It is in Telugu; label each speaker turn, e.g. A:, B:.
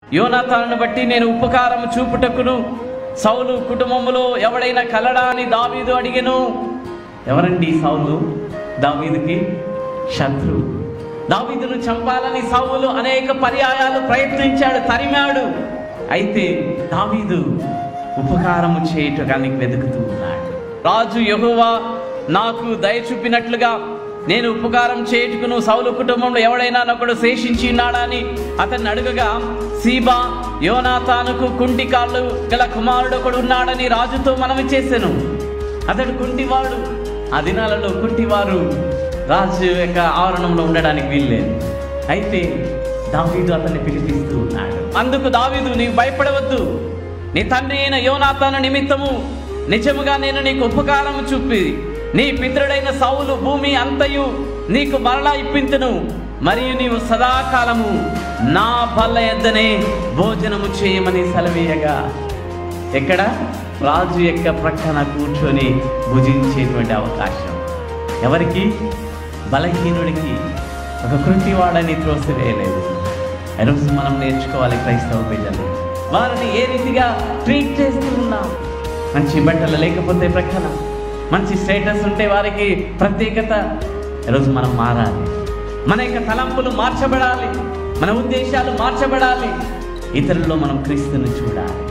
A: యోనాతాను బట్టి నేను ఉపకారం చూపుటకును సౌలు కుటుంబములో ఎవడైనా కలడా అని దావీదు అడిగెను ఎవరండి ఈ సౌలు దావీదుకి శత్రు దావీదును చంపాలని సౌలు అనేక పర్యాయాలు ప్రయత్నించాడు తరిమాడు అయితే దావీదు ఉపకారము చేయటానికి వెతుకుతూ ఉన్నాడు రాజు యెహోవా నాకు దయ చూపినట్లుగా నేను ఉపకారం చేయుటకును సౌలు కుటుంబంలో ఎవడైనా ఒకడు శేషించి ఉన్నాడా అని అతన్ని అడుగగా సీబా యోనాతానుకు కుంటి కాళ్ళు గల కుమారుడు ఒకడు ఉన్నాడని రాజుతో మనవి చేశాను అతడు కుంటివాడు ఆ దినాలలో కుంటివారు రాజు యొక్క ఆవరణంలో ఉండడానికి వీల్లేదు అయితే దావీదు అతన్ని పిలిపిస్తూ ఉన్నాడు అందుకు దావీదు నీవు భయపడవద్దు నీ తండ్రి అయిన యోనాతాను నిమిత్తము నిజముగా నేను నీకు ఉపకారం చూపి నీ పితరుడైన సౌలు భూమి అంతయు నీకు మరలా ఇప్పింతును మరియు నీవు సదాకాలము నా బల్ల ఎద్దనే భోజనము చేయమని సెలవీయగా ఎక్కడ రాజు యొక్క ప్రక్కన కూర్చొని భుజించేటువంటి అవకాశం ఎవరికి బలహీనుడికి ఒక కృతివాడని త్రోసివేయలేదు ఈరోజు మనం నేర్చుకోవాలి క్రైస్తవ బిడ్డలు వారిని ఏ రీతిగా ట్రీట్ చేస్తూ ఉన్నాం మంచి బట్టలు లేకపోతే ప్రక్కన మంచి స్టేటస్ ఉంటే వారికి ప్రత్యేకత ఈరోజు మనం మారాలి మన యొక్క తలంపులు మార్చబడాలి మన ఉద్దేశాలు మార్చబడాలి ఇతరుల్లో మనం క్రీస్తుని చూడాలి